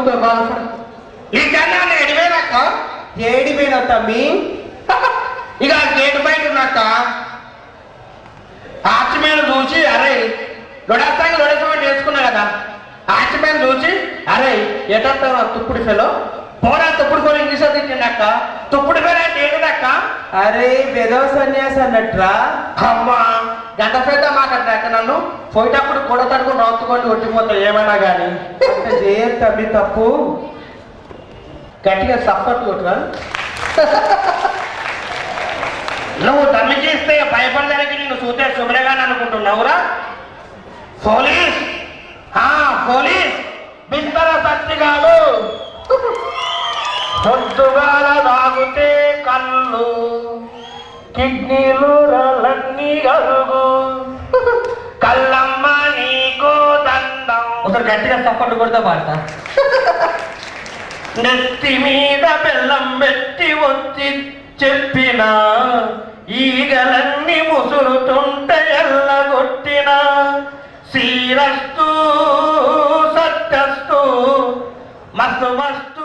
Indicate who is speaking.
Speaker 1: తొమ్మిది బాధ ఈ కన్నా ఎడిపోయినాక
Speaker 2: ఏడిపోయినావు తమ్మి
Speaker 1: ఇక గేటు బయట ఉన్నాక ఆచమేను చూసి అరే లొడస్తాకి లొడసమని వేసుకున్నా కదా ఆచమేను చూసి అరే ఎటంతా తుప్పుడు ఫెలో పోరా తుప్పుడు ఫెలో ఇంగ్లీష్ తిట్టిండక్క తుప్పుడు ఫెలో అంటే ఏంటిదక్క
Speaker 2: అరే వెదవ సన్యాసి అన్నట్రా
Speaker 1: అమ్మా గంట పెద్ద మాట్లాడాక నన్ను పోయేటప్పుడు కూడా తడుకుని రౌతుకొని ఒట్టిపోతా ఏమైనా కానీ
Speaker 2: అంత చేయరు తమ్మి తప్పు
Speaker 1: గట్టిగా సపోర్ట్ కొట్టుగా నువ్వు తమ్మికిస్తే భయపడడానికి నిన్ను చూస్తే శుభ్రగాని అనుకుంటున్నావురా పోలీస్ ఆ పోలీస్ బిస్తర సత్తిగాడు పొద్దుగాల తాగుతే కళ్ళు కిడ్నీలు రలన్నీ గలుగు కళ్ళమ్మ నీకు దండం ఒకరు గట్టిగా సపోర్ట్ కొడితే పాడతా నెత్తి మీద బెల్లం పెట్టి వచ్చి చెప్పిన ఈగలన్నీ ముసురుతుంటే ఎల్లగొట్టిన శ్రీరస్తు సత్యస్తు మస్తు మస్తు